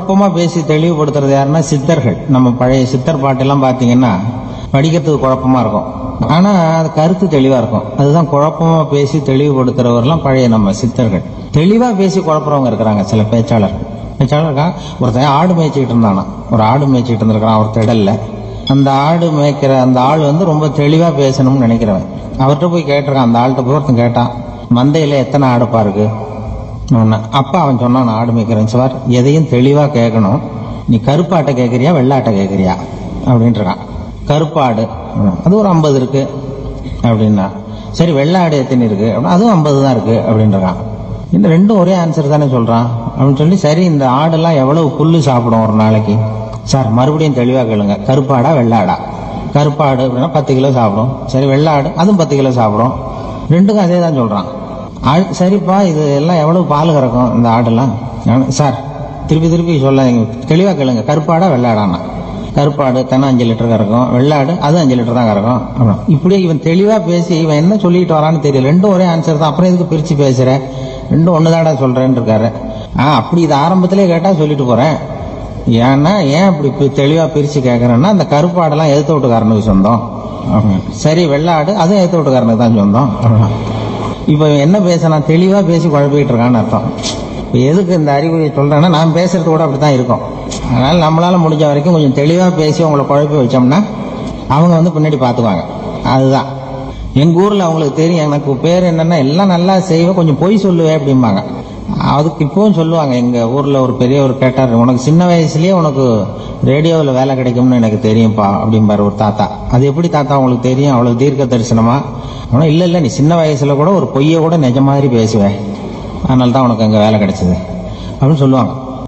குழப்பமா பேசி தெளிவுபடுத்துறது யாருன்னா சித்தர்கள் நம்ம பழைய சித்தர் பாட்டெல்லாம் பார்த்தீங்கன்னா படிக்கிறதுக்கு குழப்பமா இருக்கும் ஆனா அது கருத்து தெளிவா இருக்கும் அதுதான் குழப்பமா பேசி தெளிவுபடுத்துறவர்லாம் பழைய நம்ம சித்தர்கள் தெளிவா பேசி குழப்புறவங்க இருக்கிறாங்க சில பேச்சாளர்கள் பேச்சாளர் இருக்கான் ஒருத்தன் ஆடு மேய்ச்சிக்கிட்டு இருந்தானா ஒரு ஆடு மேய்ச்சிக்கிட்டு இருந்திருக்கான் ஒரு திடல்ல அந்த ஆடு மேய்க்கிற அந்த ஆள் வந்து ரொம்ப தெளிவா பேசணும்னு நினைக்கிறவன் அவர்கிட்ட போய் கேட்டிருக்கான் அந்த ஆள்கிட்ட போய் ஒருத்தன் கேட்டான் மந்தையில எத்தனை ஆடுப்பா இருக்கு ஒண்ணு. அப்ப அவன் சொன்னான் நான் ஆடு மேய்க்கிறேன் சார் எதையும் தெளிவா கேட்கணும் நீ கருப்பாட்டை கேட்கறியா வெள்ளாட்டை கேட்கறியா அப்படின்ட்டு இருக்கான் கருப்பாடு ம், அது ஒரு ஐம்பது இருக்கு அப்படின்னா சரி வெள்ளாடு எத்தனை இருக்கு அப்படின்னா அதுவும் ஐம்பது தான் இருக்கு அப்படின்றான் இந்த ரெண்டும் ஒரே ஆன்சர் தானே சொல்றான் அப்படின்னு சொல்லி சரி இந்த ஆடெல்லாம் எவ்வளவு புல்லு சாப்பிடும் ஒரு நாளைக்கு சார் மறுபடியும் தெளிவா கேளுங்க கருப்பாடா வெள்ளாடா கருப்பாடு அப்படின்னா பத்து கிலோ சாப்பிடும் சரி வெள்ளாடு அதுவும் பத்து கிலோ சாப்பிடும் ரெண்டுக்கும் அதே தான் சொல்றான் ஆடு சரிப்பா இது எல்லாம் எவ்வளவு பால் கறக்கும் இந்த ஆடெல்லாம் நான், சார் திருப்பி திருப்பி சொல்லாதீங்க தெளிவா கேளுங்க கருப்பாடா வெள்ளாடானா கருப்பாடு தானே அஞ்சு லிட்டர் கறக்கும் வெள்ளாடு அது அஞ்சு லிட்டர் தான் கறக்கும் அப்புறம் இப்படியே இவன் தெளிவா பேசி இவன் என்ன சொல்லிட்டு வரான்னு தெரியல ரெண்டும் ஒரே ஆன்சர் தான் அப்புறம் எதுக்கு பிரிச்சு பேசுற ரெண்டும் ஒண்ணுதாடா சொல்றேன்னு இருக்காரு ஆ அப்படி இது ஆரம்பத்திலே கேட்டா சொல்லிட்டு போறேன் ஏன்னா ஏன் அப்படி பி- தெளிவா பிரிச்சு கேட்கறேன்னா அந்த கருப்பாடெல்லாம் எதிர்த்து வீட்டுக்காரனுக்கு சொந்தம் அப்படின்னு. சரி வெள்ளாடு அதுவும் எதிர்த்து வீட்டுக்காரனுக்கு தான் சொந்தம் அப்படின்னு. இப்ப இவன் என்ன பேசுறான் தெளிவா பேசி குழப்பிட்டு இருக்கான்னு அர்த்தம் இப்ப எதுக்கு இந்த அறிவுரை சொல்றேன்னா நான் பேசுறது கூட அப்படித்தான் இருக்கும் அதனால நம்மளால முடிஞ்ச வரைக்கும் கொஞ்சம் தெளிவா பேசி உங்களை குழப்பி வச்சோம்னா அவங்க வந்து பின்னாடி பாத்துக்குவாங்க அதுதான் எங்க ஊர்ல அவங்களுக்கு தெரியும் எனக்கு பேர் என்னன்னா எல்லாம் நல்லா செய்வேன் கொஞ்சம் பொய் சொல்லுவேன் அப்படிம்பாங்க அதுக்கு இப்பவும் சொல்லுவாங்க எங்க ஊர்ல ஒரு பெரியவர் கேட்டார் உனக்கு சின்ன வயசுலயே உனக்கு ரேடியோவில் வேலை கிடைக்கும்னு எனக்கு தெரியும்ப்பா அப்படிம்பாரு ஒரு தாத்தா அது எப்படி தாத்தா உங்களுக்கு தெரியும் அவ்வளவு தீர்க்க தரிசனமா ஆனா இல்ல இல்ல நீ சின்ன வயசுல கூட ஒரு பொய்யை கூட நிஜ மாதிரி பேசுவேன் அதனால தான் உனக்கு அங்க வேலை கிடைச்சது அப்படின்னு சொல்லுவாங்க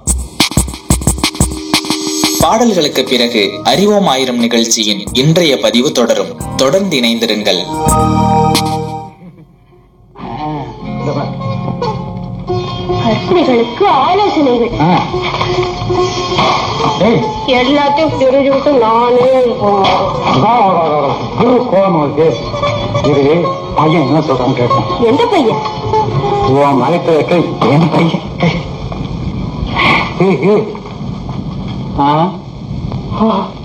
பாடல்களுக்கு பிறகு அறிவோம் ஆயிரம் நிகழ்ச்சியின் இன்றைய பதிவு தொடரும் தொடர்ந்து இணைந்திருங்கள் கர்ப்பிணிகளுக்கு ஆலோசனைகள் எல்லாத்தையும் தெரிஞ்சுக்கிட்டு நானே கோபமா இருக்கு இரு பையன் என்ன சொல்றான்னு கேட்போம் எந்த பையன் உன் மலைக்கு வைக்க என் பையன் ஏய், ஏய். ஆ?